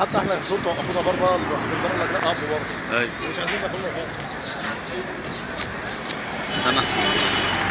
حتى احنا الشرطه وقفونا بره الجمبري اللي لا قفوا برضه ايوه مش عايزين ياخدونا خالص استنى